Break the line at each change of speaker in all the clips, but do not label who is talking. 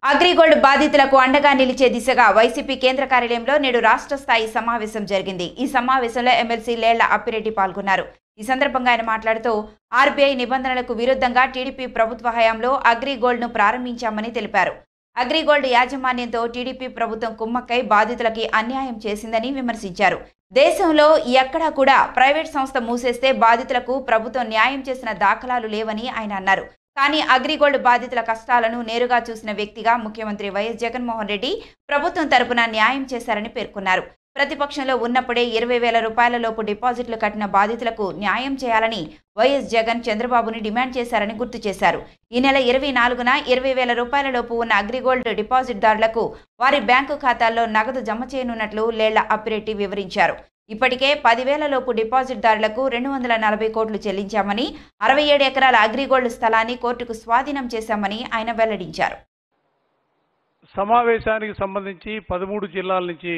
అగ్రిగోల్డ్ బాధితులకు అండగా నిలిచే దిశగా వైసీపీ కేంద్ర కార్యాలయంలో నేడు రాష్ట్ర స్థాయి సమావేశం జరిగింది ఈ సమావేశంలో ఎమ్మెల్సీ లేళ్ల అప్పిరెడ్డి పాల్గొన్నారు ఈ సందర్భంగా ఆయన మాట్లాడుతూ ఆర్బీఐ నిబంధనలకు విరుద్ధంగా టీడీపీ ప్రభుత్వ హయాంలో అగ్రిగోల్డ్ ను ప్రారంభించామని తెలిపారు అగ్రిగోల్డ్ యాజమాన్యంతో టీడీపీ ప్రభుత్వం కుమ్మక్కై బాధితులకి అన్యాయం చేసిందని విమర్శించారు దేశంలో ఎక్కడా కూడా ప్రైవేట్ సంస్థ మూసేస్తే బాధితులకు ప్రభుత్వం న్యాయం చేసిన దాఖలాలు లేవని ఆయన అన్నారు కానీ అగ్రిగోల్డ్ బాధితుల కష్టాలను నేరుగా చూసిన వ్యక్తిగా ముఖ్యమంత్రి వైఎస్ జగన్మోహన్ రెడ్డి ప్రభుత్వం తరపున న్యాయం చేశారని పేర్కొన్నారు ప్రతిపక్షంలో ఉన్నప్పుడే ఇరవై వేల రూపాయల లోపు డిపాజిట్లు కట్టిన బాధితులకు న్యాయం చేయాలని వైఎస్ జగన్ చంద్రబాబుని డిమాండ్ చేశారని గుర్తు చేశారు ఈ నెల ఇరవై నాలుగున ఇరవై వేల రూపాయల లోపు ఉన్న అగ్రిగోల్డ్ డిపాజిట్దారులకు వారి బ్యాంకు ఖాతాల్లో నగదు జమ చేయనున్నట్లు లేళ్ల అప్పిరెడ్డి వివరించారు ఇప్పటికే పదివేల లోపు డిపాజిట్దారులకు రెండు వందల నలభై కోట్లు చెల్లించామని అరవై ఏడు ఎకరాల అగ్రిగోల్డ్ స్థలాన్ని కోర్టుకు స్వాధీనం చేశామని ఆయన వెల్లడించారు
సమావేశానికి సంబంధించి పదమూడు జిల్లాల నుంచి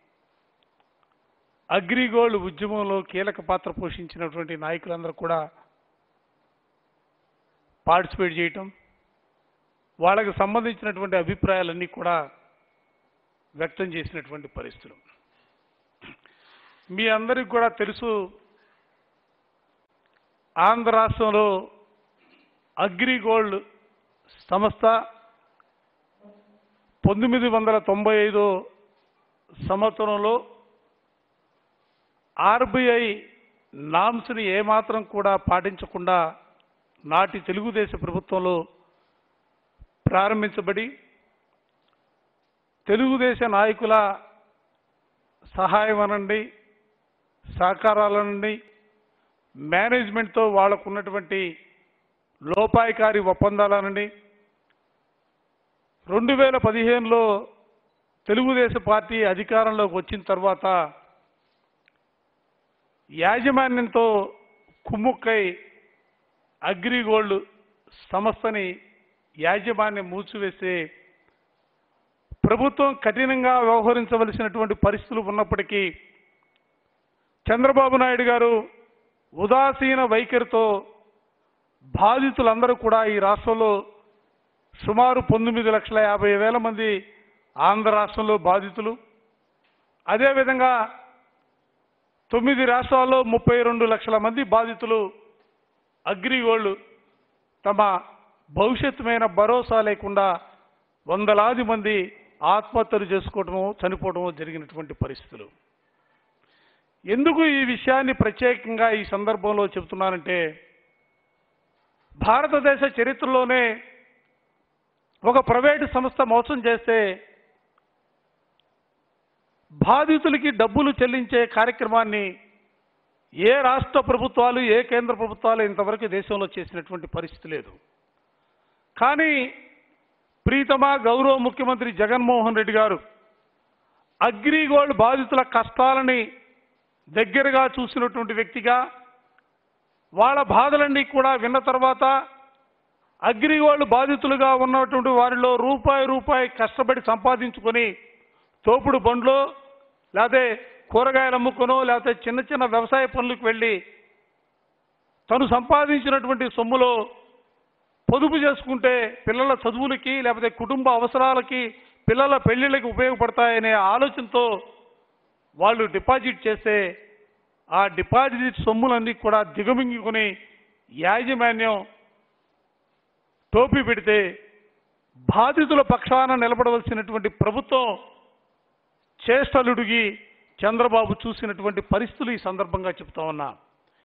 అగ్రిగోల్డ్ ఉద్యమంలో కీలక పాత్ర పోషించినటువంటి నాయకులందరూ కూడా పార్టిసిపేట్ చేయటం వాళ్ళకి సంబంధించినటువంటి అభిప్రాయాలన్నీ కూడా వ్యక్తం చేసినటువంటి పరిస్థితులు మీ అందరికి కూడా తెలుసు ఆంధ్ర రాష్ట్రంలో అగ్రిగోల్డ్ సంస్థ పంతొమ్మిది వందల తొంభై ఐదో సంవత్సరంలో ఆర్బీఐ నామ్స్ని ఏమాత్రం కూడా పాటించకుండా నాటి తెలుగుదేశ ప్రభుత్వంలో ప్రారంభించబడి తెలుగుదేశ నాయకుల సహాయం అనండి సహకారాలనండి మేనేజ్మెంట్తో వాళ్ళకు ఉన్నటువంటి లోపాయికారి ఒప్పందాలనండి రెండు వేల పదిహేనులో తెలుగుదేశం పార్టీ అధికారంలోకి వచ్చిన తర్వాత యాజమాన్యంతో కుమ్ముక్కై అగ్రిగోల్డ్ సంస్థని యాజమాన్యం మూసివేస్తే ప్రభుత్వం కఠినంగా వ్యవహరించవలసినటువంటి పరిస్థితులు ఉన్నప్పటికీ చంద్రబాబు నాయుడు గారు ఉదాసీన వైఖరితో బాధితులందరూ కూడా ఈ రాష్ట్రంలో సుమారు పంతొమ్మిది లక్షల యాభై వేల మంది ఆంధ్ర రాష్ట్రంలో బాధితులు అదేవిధంగా తొమ్మిది రాష్ట్రాల్లో ముప్పై రెండు లక్షల మంది బాధితులు అగ్రిగోల్డ్ తమ భవిష్యత్తుమైన భరోసా లేకుండా వందలాది మంది ఆత్మహత్యలు చేసుకోవటము చనిపోవటము జరిగినటువంటి పరిస్థితులు ఎందుకు ఈ విషయాన్ని ప్రత్యేకంగా ఈ సందర్భంలో చెబుతున్నానంటే భారతదేశ చరిత్రలోనే ఒక ప్రైవేటు సంస్థ మోసం చేస్తే బాధితులకి డబ్బులు చెల్లించే కార్యక్రమాన్ని ఏ రాష్ట్ర ప్రభుత్వాలు ఏ కేంద్ర ప్రభుత్వాలు ఇంతవరకు దేశంలో చేసినటువంటి పరిస్థితి లేదు కానీ ప్రీతమ గౌరవ ముఖ్యమంత్రి జగన్మోహన్ రెడ్డి గారు అగ్రిగోల్డ్ బాధితుల కష్టాలని దగ్గరగా చూసినటువంటి వ్యక్తిగా వాళ్ళ బాధలన్నీ కూడా విన్న తర్వాత అగ్రిగోల్డ్ బాధితులుగా ఉన్నటువంటి వారిలో రూపాయి రూపాయి కష్టపడి సంపాదించుకొని తోపుడు బండ్లో లేకపోతే కూరగాయలు అమ్ముకునో లేకపోతే చిన్న చిన్న వ్యవసాయ పనులకు వెళ్ళి తను సంపాదించినటువంటి సొమ్ములో పొదుపు చేసుకుంటే పిల్లల చదువులకి లేకపోతే కుటుంబ అవసరాలకి పిల్లల పెళ్లిళ్ళకి ఉపయోగపడతాయనే ఆలోచనతో వాళ్ళు డిపాజిట్ చేస్తే ఆ డిపాజిట్ సొమ్ములన్నీ కూడా దిగమింగుకొని యాజమాన్యం టోపీ పెడితే బాధితుల పక్షాన నిలబడవలసినటువంటి ప్రభుత్వం చేష్టలుడిగి చంద్రబాబు చూసినటువంటి పరిస్థితులు ఈ సందర్భంగా చెప్తా ఉన్నా